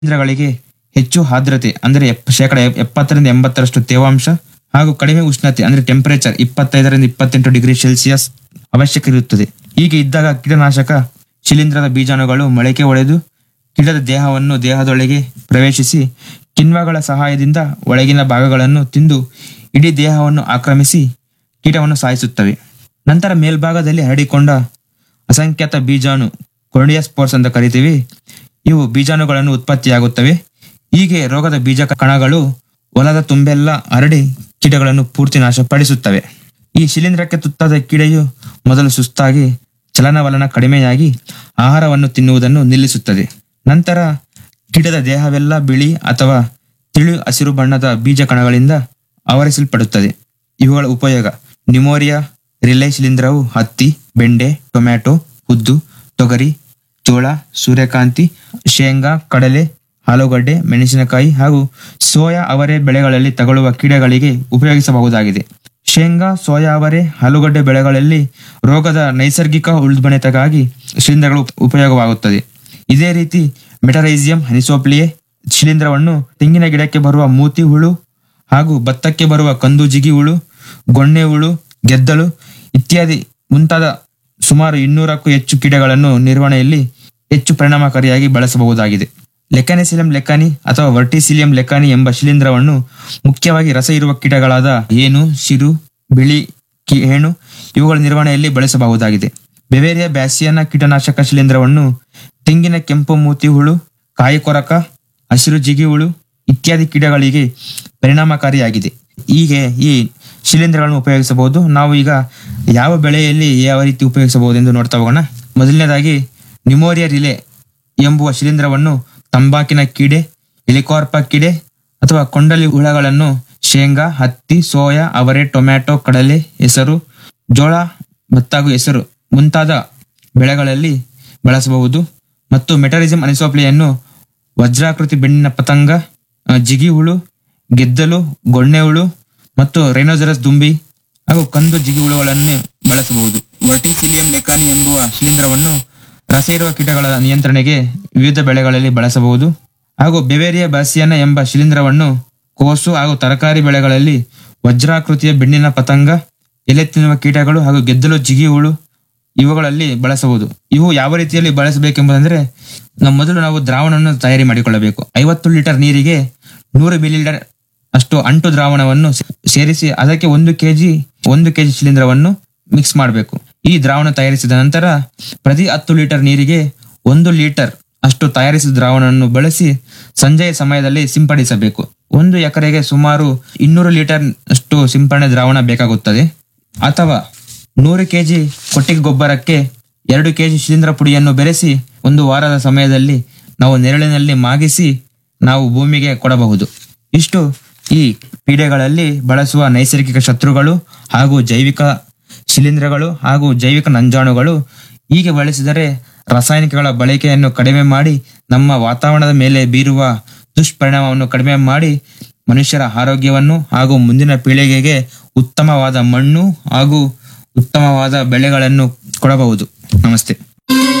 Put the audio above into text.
ಶಿಲೀಂಧ್ರಗಳಿಗೆ ಹೆಚ್ಚು ಆರ್ದ್ರತೆ ಅಂದ್ರೆ ಎಪ್- ಶೇಕಡ ಎಪ್- ಎಪ್ಪತ್ತರಿಂದ ಎಂಬತ್ತರಷ್ಟು ತೇವಾಂಶ ಹಾಗೂ ಕಡಿಮೆ ಉಷ್ಣತೆ ಅಂದ್ರೆ ಟೆಂಪರೇಚರ್ ಇಪ್ಪತ್ತೈದರಿಂದ ಇಪ್ಪತ್ತೆಂಟು ಡಿಗ್ರಿ ಸೆಲ್ಸಿಯಸ್ ಅವಶ್ಯಕ ಇರುತ್ತದೆ ಹೀಗೆ ಇದ್ದಾಗ ಕೀಟನಾಶಕ ಶಿಲೀಂಧ್ರದ ಬೀಜಾಣುಗಳು ಮೊಳಕೆ ಒಡೆದು ಕೀಟದ ದೇಹವನ್ನು ದೇಹದೊಳಗೆ ಪ್ರವೇಶಿಸಿ ಕಿಣ್ವಗಳ ಸಹಾಯದಿಂದ ಒಳಗಿನ ಭಾಗಗಳನ್ನು ತಿಂದು ಇಡೀ ದೇಹವನ್ನು ಆಕ್ರಮಿಸಿ ಕೀಟವನ್ನು ಸಾಯಿಸುತ್ತವೆ ನಂತರ ಮೇಲ್ಭಾಗದಲ್ಲಿ ಹರಡಿಕೊಂಡ ಅಸಂಖ್ಯಾತ ಬೀಜಾಣು ಕೊರ್ಡಿಯಾಸ್ಪೋರ್ಸ್ ಅಂತ ಕರಿತೀವಿ ಇವು ಬೀಜಾಣುಗಳನ್ನು ಉತ್ಪತ್ತಿಯಾಗುತ್ತವೆ ಹೀಗೆ ರೋಗದ ಬೀಜ ಕಣಗಳು ಹೊಲದ ತುಂಬೆಲ್ಲ ಹರಡಿ ಕೀಟಗಳನ್ನು ಪೂರ್ತಿ ನಾಶಪಡಿಸುತ್ತವೆ ಈ ಶಿಲೀಂಧ್ರಕ್ಕೆ ತುತ್ತಾದ ಕೀಡೆಯು ಮೊದಲು ಸುಸ್ತಾಗಿ ಚಲನವಲನ ಕಡಿಮೆಯಾಗಿ ಆಹಾರವನ್ನು ತಿನ್ನುವುದನ್ನು ನಿಲ್ಲಿಸುತ್ತದೆ ನಂತರ ಕೀಟದ ದೇಹವೆಲ್ಲ ಬಿಳಿ ಅಥವಾ ತಿಳಿ ಹಸಿರು ಬಣ್ಣದ ಬೀಜ ಕಣಗಳಿಂದ ಆವರಿಸಲ್ಪಡುತ್ತದೆ ಇವುಗಳ ಉಪಯೋಗ ನಿಮೋರಿಯಾ ರಿಲೈ ಶಿಲೀಂಧ್ರವು ಹತ್ತಿ ಬೆಂಡೆ ಟೊಮ್ಯಾಟೊ ಉದ್ದು ತೊಗರಿ ಜೋಳ ಸೂರ್ಯಕಾಂತಿ ಶೇಂಗಾ ಕಡಲೆ ಆಲೂಗಡ್ಡೆ ಮೆಣಸಿನಕಾಯಿ ಹಾಗೂ ಸೋಯಾ ಅವರೆ ಬೆಳೆಗಳಲ್ಲಿ ತಗುಲುವ ಕೀಡೆಗಳಿಗೆ ಉಪಯೋಗಿಸಬಹುದಾಗಿದೆ ಶೇಂಗಾ ಸೋಯಾ ಅವರೆ ಆಲೂಗಡ್ಡೆ ಬೆಳೆಗಳಲ್ಲಿ ರೋಗದ ನೈಸರ್ಗಿಕ ಉಳ್ಬಣತೆಗಾಗಿ ಶಿಲೀಂಧ್ರಗಳು ಉಪಯೋಗವಾಗುತ್ತದೆ ಇದೇ ರೀತಿ ಮೆಟರೈಸಿಯಂ ಅನಿಸೋಪ್ಲಿಯೆ ಶಿಲೀಂಧ್ರವನ್ನು ತೆಂಗಿನ ಗಿಡಕ್ಕೆ ಬರುವ ಮೂತಿ ಹುಳು ಹಾಗೂ ಭತ್ತಕ್ಕೆ ಬರುವ ಕಂದು ಜಿಗಿ ಹುಳು ಗೊಣ್ಣೆ ಹುಳು ಗೆದ್ದಲು ಇತ್ಯಾದಿ ಮುಂತಾದ ಸುಮಾರು ಇನ್ನೂರಕ್ಕೂ ಹೆಚ್ಚು ಕೀಟಗಳನ್ನು ನಿರ್ವಹಣೆಯಲ್ಲಿ ಹೆಚ್ಚು ಪರಿಣಾಮಕಾರಿಯಾಗಿ ಬಳಸಬಹುದಾಗಿದೆ ಲೆಕಾನಿಸಿಲಿಯಂ ಲೆಕಾನಿ ಅಥವಾ ವರ್ಟಿಸಿಲಿಯಂ ಲೆಕಾನಿ ಎಂಬ ಶಿಲೀಂಧ್ರವನ್ನು ಮುಖ್ಯವಾಗಿ ರಸ ಇರುವ ಕೀಟಗಳಾದ ಏನು ಶಿರು ಬಿಳಿ ಕಿ- ಹೇಣು ಇವುಗಳ ನಿರ್ವಹಣೆಯಲ್ಲಿ ಬಳಸಬಹುದಾಗಿದೆ ಬೆವೇರಿಯಾ ಬ್ಯಾಸಿಯನ ಕೀಟನಾಶಕ ಶಿಲೀಂಧ್ರವನ್ನು ತೆಂಗಿನ ಕೆಂಪು ಮೂತಿ ಹುಳು ಕಾಯಿ ಕೊರಕ ಹಸಿರು ಜಿಗಿ ಹುಳು ಇತ್ಯಾದಿ ಕೀಟಗಳಿಗೆ ಪರಿಣಾಮಕಾರಿಯಾಗಿದೆ ಹೀಗೆ ಈ ಶಿಲೀಂಧ್ರಗಳನ್ನು ಉಪಯೋಗಿಸಬಹುದು ನಾವು ಈಗ ಯಾವ ಬೆಳೆಯಲ್ಲಿ ಯಾವ ರೀತಿ ಉಪಯೋಗಿಸಬಹುದು ಎಂದು ನೋಡ್ತಾ ಹೋಗೋಣ ಮೊದಲನೇದಾಗಿ ನಿಮೋರಿಯಾ ರಿಲೆ ಎಂಬುವ ಶಿಲೀಂಧ್ರವನ್ನು ತಂಬಾಕಿನ ಕೀಡೆ ಎಲಿಕಾರ್ಪ ಕೀಡೆ ಅಥವಾ ಕೊಂಡಲಿ ಹುಳಗಳನ್ನು ಶೇಂಗಾ ಹತ್ತಿ ಸೋಯಾ ಅವರೆ ಟೊಮ್ಯಾಟೊ ಕಡಲೆ ಹೆಸರು ಜೋಳ ಭತ್ತ ಹಾಗೂ ಹೆಸರು ಮುಂತಾದ ಬೆಳೆಗಳಲ್ಲಿ ಬಳಸಬಹುದು ಮತ್ತು ಮೆಟರಿಸಮ್ ಅನಿಸೋಪ್ಲಿಯನ್ನು ವಜ್ರಾಕೃತಿ ಬೆಣ್ಣಿನ ಪತಂಗ ಆ, ಜಿಗಿ ಹುಳು ಗೆದ್ದಲು ಗೊಣ್ಣೆ ಹುಳು ಮತ್ತು ರೈನೋಜರಸ್ ದುಂಬಿ ಹಾಗೂ ಕಂದು ಜಿಗಿ ಹುಳುಗಳನ್ನು ಬಳಸಬಹುದು ವರ್ಟಿಸಿಲಿಯಂ ಲೆಕಾನಿ ಎಂಬುವ ಶಿಲೀಂಧ್ರವನ್ನು ರಸ ಇರುವ ಕೀಟಗಳ ನಿಯಂತ್ರಣೆಗೆ ವಿವಿಧ ಬೆಳೆಗಳಲ್ಲಿ ಬಳಸಬಹುದು ಹಾಗೂ ಬೆವೇರಿಯಾ ಬಾಸಿಯಾನ ಎಂಬ ಶಿಲೀಂಧ್ರವನ್ನು ಕೋಸು ಹಾಗೂ ತರಕಾರಿ ಬೆಳೆಗಳಲ್ಲಿ ವಜ್ರಾಕೃತಿಯ ಬೆಣ್ಣಿನ ಪತಂಗ ಎಲೆ ತಿನ್ನುವ ಕೀಟಗಳು ಹಾಗೂ ಗೆದ್ದಲು ಜಿಗಿ ಹುಳು ಇವುಗಳಲ್ಲಿ ಬಳಸಬಹುದು ಇವು ಯಾವ ರೀತಿಯಲ್ಲಿ ಬಳಸಬೇಕೆಂಬುದಂದ್ರೆ ನಾವು ಮೊದಲು ನಾವು ದ್ರಾವಣವನ್ನು ತಯಾರಿ ಮಾಡಿಕೊಳ್ಳಬೇಕು ಐವತ್ತು ಲೀಟರ್ ನೀರಿಗೆ ನೂರು ಮಿಲಿಲೀಟರ್ ಅಷ್ಟು ಅಂಟು ದ್ರಾವಣವನ್ನು ಸೇ- ಸೇರಿಸಿ ಅದಕ್ಕೆ ಒಂದು ಕೆಜಿ ಒಂದು ಕೆಜಿ ಶಿಲೀಂಧ್ರವನ್ನು ಮಿಕ್ಸ್ ಮಾಡಬೇಕು ಈ ದ್ರಾವಣ ತಯಾರಿಸಿದ ನಂತರ ಪ್ರತಿ ಹತ್ತು ಲೀಟರ್ ನೀರಿಗೆ ಒಂದು ಲೀಟರ್ ಅಷ್ಟು ತಯಾರಿಸಿದ ದ್ರಾವಣವನ್ನು ಬಳಸಿ ಸಂಜೆಯ ಸಮಯದಲ್ಲಿ ಸಿಂಪಡಿಸಬೇಕು ಒಂದು ಎಕರೆಗೆ ಸುಮಾರು ಇನ್ನೂರು ಲೀಟರ್ ಅಷ್ಟು ಸಿಂಪಡಣೆ ದ್ರಾವಣ ಬೇಕಾಗುತ್ತದೆ ಅಥವಾ ನೂರು ಕೆಜಿ ಕೊಟ್ಟಿಗೆ ಗೊಬ್ಬರಕ್ಕೆ ಎರಡು ಕೆಜಿ ಶಿಲೀಂಧ್ರ ಪುಡಿಯನ್ನು ಬೆರೆಸಿ ಒಂದು ವಾರದ ಸಮಯದಲ್ಲಿ ನಾವು ನೆರಳಿನಲ್ಲಿ ಮಾಗಿಸಿ ನಾವು ಭೂಮಿಗೆ ಕೊಡಬಹುದು ಇಷ್ಟು ಈ ಪೀಡೆಗಳಲ್ಲಿ ಬಳಸುವ ನೈಸರ್ಗಿಕ ಶತ್ರುಗಳು ಹಾಗೂ ಜೈವಿಕ ಶಿಲೀಂಧ್ರಗಳು ಹಾಗೂ ಜೈವಿಕ ನಂಜಾಣುಗಳು ಹೀಗೆ ಬಳಸಿದರೆ ರಾಸಾಯನಿಕಗಳ ಬಳಕೆಯನ್ನು ಕಡಿಮೆ ಮಾಡಿ ನಮ್ಮ ವಾತಾವರಣದ ಮೇಲೆ ಬೀರುವ ದುಷ್ಪರಿಣಾಮವನ್ನು ಕಡಿಮೆ ಮಾಡಿ ಮನುಷ್ಯರ ಆರೋಗ್ಯವನ್ನು ಹಾಗೂ ಮುಂದಿನ ಪೀಳಿಗೆಗೆ ಉತ್ತಮವಾದ ಮಣ್ಣು ಹಾಗೂ ಉತ್ತಮವಾದ ಬೆಳೆಗಳನ್ನು ಕೊಡಬಹುದು ನಮಸ್ತೆ